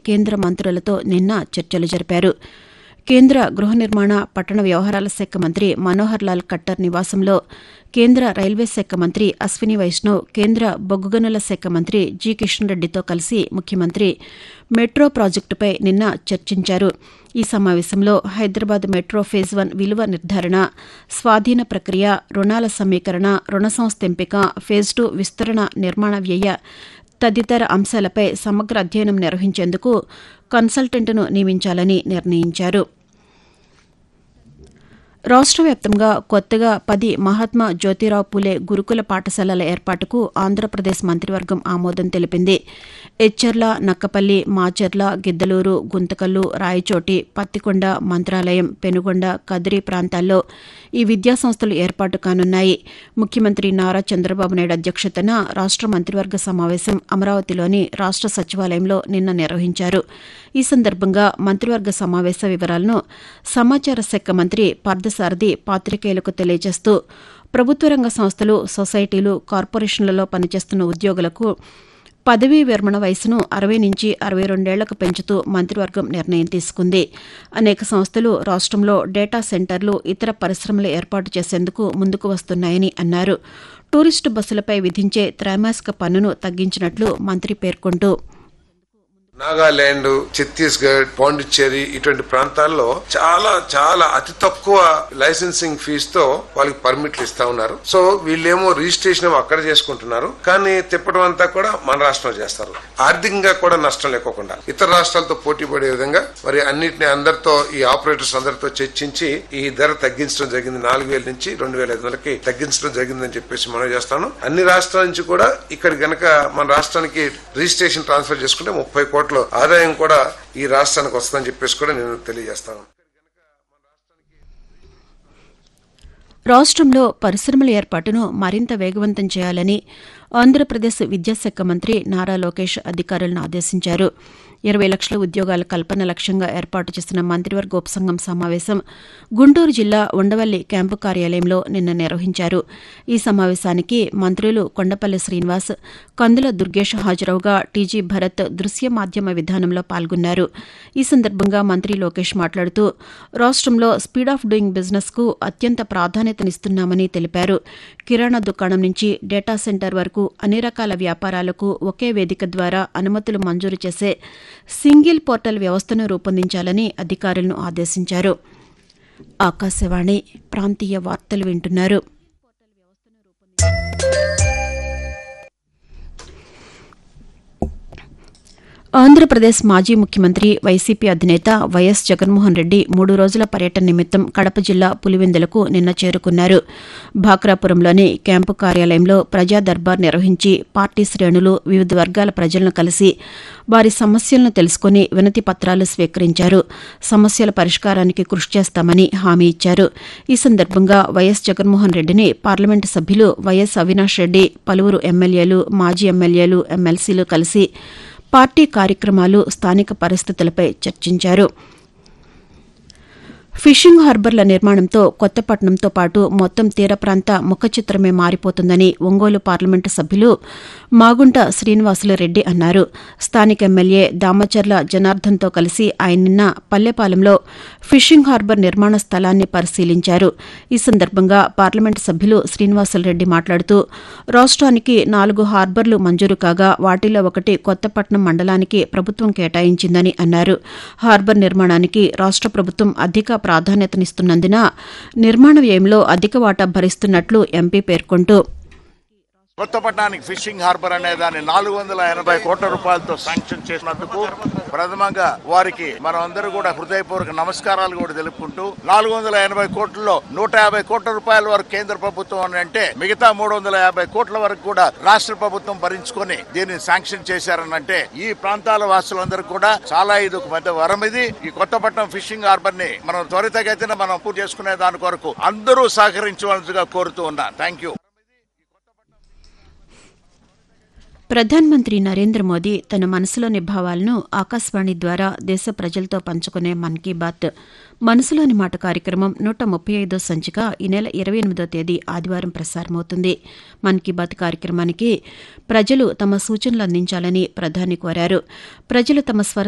కేంద్ర మంత్రులతో నిన్న చర్చలు జరిపారు కేంద్ర గృహ నిర్మాణ పట్టణ వ్యవహారాల శాఖ మంత్రి మనోహర్ లాల్ ఖట్టర్ నివాసంలో కేంద్ర రైల్వే శాఖ మంత్రి అశ్విని వైష్ణవ్ కేంద్ర బొగ్గు శాఖ మంత్రి జి కిషన్ రెడ్డితో కలిసి ముఖ్యమంత్రి మెట్రో ప్రాజెక్టుపై నిన్న చర్చించారు ఈ సమావేశంలో హైదరాబాద్ మెట్రో ఫేజ్ వన్ విలువ నిర్ధారణ స్వాధీన ప్రక్రియ రుణాల సమీకరణ రుణ సంస్థ ఎంపిక ఫేజ్ టూ విస్తరణ నిర్మాణ వ్యయ తదితర అంశాలపై సమగ్ర అధ్యయనం నిర్వహించేందుకు కన్సల్టెంట్ను నియమించాలని నిర్ణయించారు రాష్ట్ర వ్యాప్తంగా కొత్తగా పది మహాత్మా జ్యోతిరావు పూలే గురుకుల పాఠశాలల ఏర్పాటుకు ఆంధ్రప్రదేశ్ మంత్రివర్గం ఆమోదం తెలిపింది ఎచ్చెర్ల నక్కపల్లి మాచెర్ల గిద్దలూరు గుంతకల్లు రాయచోటి పత్తికొండ మంత్రాలయం పెనుగొండ కదిరి ప్రాంతాల్లో ఈ విద్యాసంస్థలు ఏర్పాటు కానున్నాయి ముఖ్యమంత్రి నారా చంద్రబాబు నాయుడు అధ్యక్షతన రాష్ట్ర మంత్రివర్గ సమావేశం అమరావతిలోని రాష్ట్ర సచివాలయంలో నిన్న నిర్వహించారు ఈ సందర్భంగా మంత్రివర్గ సమావేశ వివరాలను సమాచార శాఖ మంత్రి పార్థసారథి పాతికేయులకు తెలియజేస్తూ ప్రభుత్వ రంగ సంస్థలు సొసైటీలు కార్పొరేషన్లలో పనిచేస్తున్న ఉద్యోగులకు పదవీ విరమణ వయసును అరవై నుంచి అరవై రెండేళ్లకు పెంచుతూ మంత్రివర్గం నిర్ణయం తీసుకుంది అనేక సంస్థలు రాష్ట్రంలో డేటా సెంటర్లు ఇతర పరిశ్రమలు ఏర్పాటు చేసేందుకు ముందుకు వస్తున్నాయని అన్నారు టూరిస్టు బస్సులపై విధించే త్రైమాసిక పన్నును తగ్గించినట్లు మంత్రి పేర్కొంటూ నాగాలాండ్ ఛత్తీస్గఢ్ పాండిచ్చేరి ఇటువంటి ప్రాంతాల్లో చాలా చాలా అతి తక్కువ లైసెన్సింగ్ ఫీజు తో వాళ్ళకి పర్మిట్లు ఇస్తా ఉన్నారు సో వీళ్ళేమో రిజిస్ట్రేషన్ ఏమో అక్కడ చేసుకుంటున్నారు కానీ తిప్పడం అంతా కూడా మన రాష్ట్రంలో చేస్తారు ఆర్థికంగా కూడా నష్టం లేకోకుండా ఇతర రాష్ట్రాలతో పోటీ పడే విధంగా మరి అన్నిటిని అందరితో ఈ ఆపరేటర్స్ అందరితో చర్చించి ఈ ధర తగ్గించడం జరిగింది నాలుగు వేల నుంచి రెండు వేల ఐదు వందలకి తగ్గించడం జరిగిందని చెప్పేసి మనం చేస్తాను అన్ని రాష్ట్రాల నుంచి కూడా ఇక్కడ గనక మన రాష్ట్రానికి రిజిస్ట్రేషన్ ట్రాన్స్ఫర్ చేసుకుంటే ముప్పై కోట్ల ఆదాయం కూడా ఈ రాష్ట్రానికి వస్తుందని చెప్పేసి కూడా నేను తెలియజేస్తాను రాష్ట్రంలో పరిశ్రమల ఏర్పాటును మరింత వేగవంతం చేయాలని ఆంధ్రప్రదేశ్ విద్యాశాఖ మంత్రి నారా లోకేష్ అధికారులను ఆదేశించారు ఇరవై లక్షల ఉద్యోగాల కల్పన లక్ష్యంగా ఏర్పాటు చేసిన మంత్రివర్గ ఉపసంఘం సమావేశం గుంటూరు జిల్లా ఉండవల్లి క్యాంపు కార్యాలయంలో నిన్న నిర్వహించారు ఈ సమావేశానికి మంత్రులు కొండపల్లి శ్రీనివాస్ కందుల దుర్గేష్ హాజరవుగా టీజీ భరత్ దృశ్య మాధ్యమ విధానంలో పాల్గొన్నారు ఈ సందర్భంగా మంత్రి లోకేష్ మాట్లాడుతూ రాష్ట్రంలో స్పీడ్ ఆఫ్ డూయింగ్ బిజినెస్ కు అత్యంత ప్రాధాన్యతనిస్తున్నామని తెలిపారు కిరాణా దుకాణం నుంచి డేటా సెంటర్ వరకు అన్ని రకాల వ్యాపారాలకు ఒకే వేదిక ద్వారా అనుమతులు మంజూరు చేసే సింగిల్ పోర్టల్ వ్యవస్థను రూపొందించాలని అధికారులను ఆదేశించారు ఆకాశవాణి ప్రాంతీయ వార్తలు వింటున్నారు ఆంధ్రప్రదేశ్ మాజీ ముఖ్యమంత్రి వైసీపీ అధినేత వైఎస్ జగన్మోహన్ రెడ్డి మూడు రోజుల పర్యటన నిమిత్తం కడప జిల్లా పులివెందులకు నిన్న చేరుకున్నారు భాక్రాపురంలోని క్యాంపు కార్యాలయంలో ప్రజా దర్బార్ నిర్వహించి పార్టీ శ్రేణులు వివిధ వర్గాల ప్రజలను కలిసి వారి సమస్యలను తెలుసుకుని వినతి పత్రాలు స్వీకరించారు సమస్యల పరిష్కారానికి కృషి చేస్తామని హామీ ఇచ్చారు ఈ సందర్భంగా వైఎస్ జగన్మోహన్ రెడ్డిని పార్లమెంటు సభ్యులు వైఎస్ అవినాష్ రెడ్డి పలువురు ఎమ్మెల్యేలు మాజీ ఎమ్మెల్యేలు ఎమ్మెల్సీలు కలిసి పార్టీ కార్యక్రమాలు స్థానిక పరిస్థితులపై చర్చించారు ఫిషింగ్ హార్బర్ల నిర్మాణంతో కొత్తపట్నంతో పాటు మొత్తం తీర ప్రాంత ముఖ చిత్రమే మారిపోతుందని ఒంగోలు పార్లమెంటు సభ్యులు మాగుంట శ్రీనివాసులు రెడ్డి అన్నారు స్థానిక ఎమ్మెల్యే దామచర్ల జనార్దన్తో కలిసి ఆయన నిన్న పల్లెపాలెంలో ఫిషింగ్ హార్బర్ నిర్మాణ స్థలాన్ని పరిశీలించారు ఈ సందర్భంగా పార్లమెంటు సభ్యులు శ్రీనివాసులు రెడ్డి మాట్లాడుతూ రాష్ట్రానికి నాలుగు హార్బర్లు మంజూరు కాగా వాటిలో ఒకటి కొత్తపట్నం మండలానికి ప్రభుత్వం కేటాయించిందని అన్నారు హార్బర్ నిర్మాణానికి రాష్ట్ర ప్రభుత్వం అధిక ప్రాధాన్యతనిస్తున్నందున నిర్మాణ వ్యయంలో అధిక వాటా భరిస్తున్నట్లు ఎంపీ పేర్కొంటూ కొత్తపట్నానికి ఫిషింగ్ హార్బర్ అనే దాన్ని నాలుగు వందల ఎనభై కోట్ల రూపాయలతో శాంక్షన్ చేసినందుకు ప్రథమంగా వారికి మనం అందరూ కూడా హృదయపూర్వక నమస్కారాలు కూడా తెలుపుకుంటూ నాలుగు వందల ఎనభై కోట్లలో నూట యాభై కోట్ల రూపాయల వరకు కేంద్ర ప్రభుత్వం అని అంటే మిగతా మూడు వందల యాభై కోట్ల వరకు కూడా రాష్ట్ర ప్రభుత్వం భరించుకొని దీన్ని శాంక్షన్ చేశారనంటే ఈ ప్రాంతాల వాసులందరూ కూడా చాలా ఇది ఒక పెద్ద వరం ఇది ఈ కొత్తపట్నం ఫిషింగ్ హార్బర్ ని మనం త్వరితగతిన మనం పూర్తి చేసుకునే దాని కొరకు అందరూ సహకరించవలసిగా కోరుతూ ఉన్నా థ్యాంక్ యూ ప్రధానమంత్రి నరేంద్ర మోదీ తన మనసులోని భావాలను ఆకాశవాణి ద్వారా దేశ ప్రజలతో పంచుకునే మన్ కీ బాత్ మనసులోని మాట కార్యక్రమం నూట ముప్పై ఐదో సంచిక ఈ నెల ఇరవై ఎనిమిదో తేదీ ఆదివారం ప్రసారమవుతుంది మన్ కీ బాత్ కార్యక్రమానికి ప్రజలు తమ సూచనలు అందించాలని ప్రధాని కోరారు ప్రజలు తమ స్వర